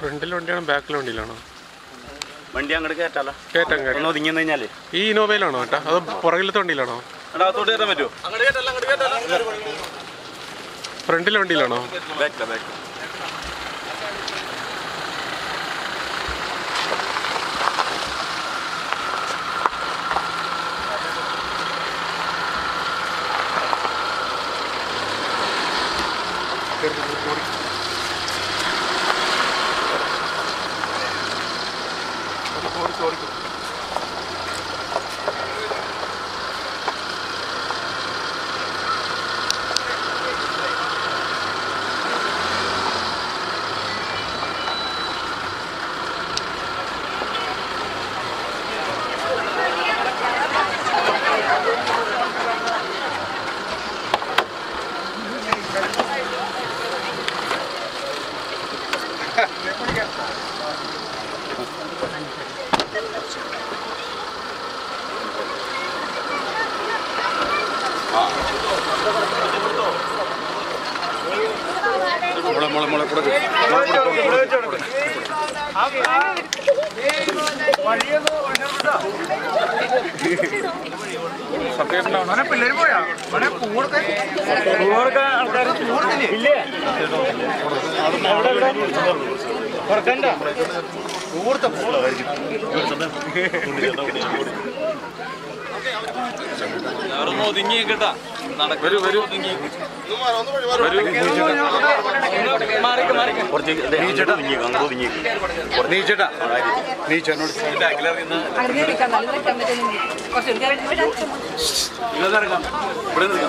ഫ്രണ്ടിൽ വണ്ടിയാണോ ബാക്കിൽ വണ്ടിയിലാണോ വണ്ടി അങ്ങോട്ട് കയറ്റാലോ കയറ്റാൻ കയറ്റാം ഒന്ന് ഒതുങ്ങി കഴിഞ്ഞാലേ ഈ ഇനോവയിലാണോ ഏട്ടാ അതോ പുറകിലത്തെ വണ്ടിയിലാണോ എടാ അകത്തോട്ട് കയറ്റാൻ പറ്റുമോ ഫ്രണ്ടിലെ വണ്ടിയിലാണോ ബാക്കില ബാക്ക് മുള മുള മുള കൂടെ ഒതുങ്ങി കേട്ടാ വരൂ വരൂ കുറച്ച് നീച്ചേട്ടാ ഒതുങ്ങി അങ്ങോട്ട് ഒതുങ്ങി നീച്ചേട്ടാ നീച്ചേട്ടനോട് അങ്ങനെ നിൽക്കാം നല്ല നിൽക്കാൻ പറ്റുന്നു കുറച്ച് എടുക്കാൻ ഇവിടെ നിൽക്കാം ഇവിടെ നിൽക്കാം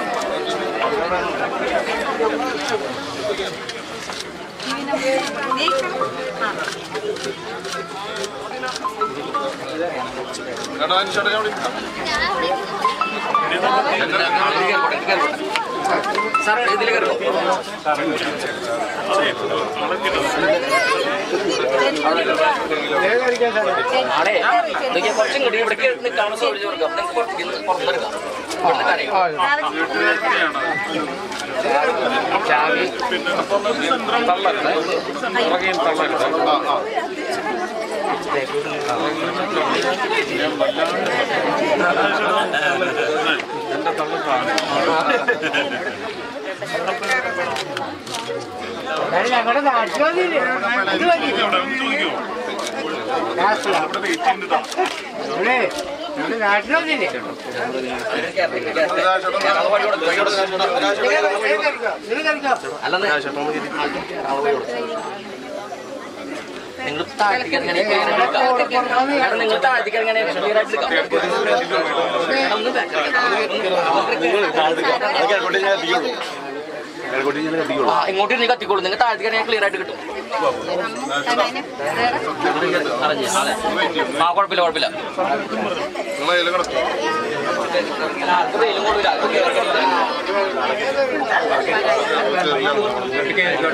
ആളെ ഇതൊക്കെ കുറച്ചും കൂടി ഇവിടേക്ക് നിൽക്കാനുള്ള സൗകര്യം കൊടുക്കാം നിങ്ങൾക്ക് പുറത്തേക്ക് പുറത്തെടുക്കാം ഇവിടുന്ന് കരയും ചാവി ഞങ്ങളുടെ നാട്ടിലൊന്നില്ലേ ഇത് മതി ഇവിടെ നമ്മുടെ നാട്ടിലൊന്നില്ലേ നിങ്ങൾ കളിക്കോ അല്ലെന്ന് നിങ്ങൾ താഴ്ത്തിക്ക് ഇറങ്ങണേ ക്ലിയർ ആയിട്ട് എടുക്കാം കാരണം നിങ്ങൾ താഴ്ത്തിക്ക് ഇറങ്ങണേ ക്ലിയർ ആയിട്ട് എടുക്കാം ഒന്ന് back ആ, ഇങ്ങോട്ട് നീ കത്തിക്കോളൂ നിങ്ങൾ താഴ്ത്തിക്ക് ഇറങ്ങിയാൽ ക്ലിയർ ആയിട്ട് കിട്ടും അറിഞ്ഞു അതെ ആ കുഴപ്പമില്ല കുഴപ്പമില്ല ആർക്കും വെയിലും കൊള്ളില്ല ആർക്കും കേറി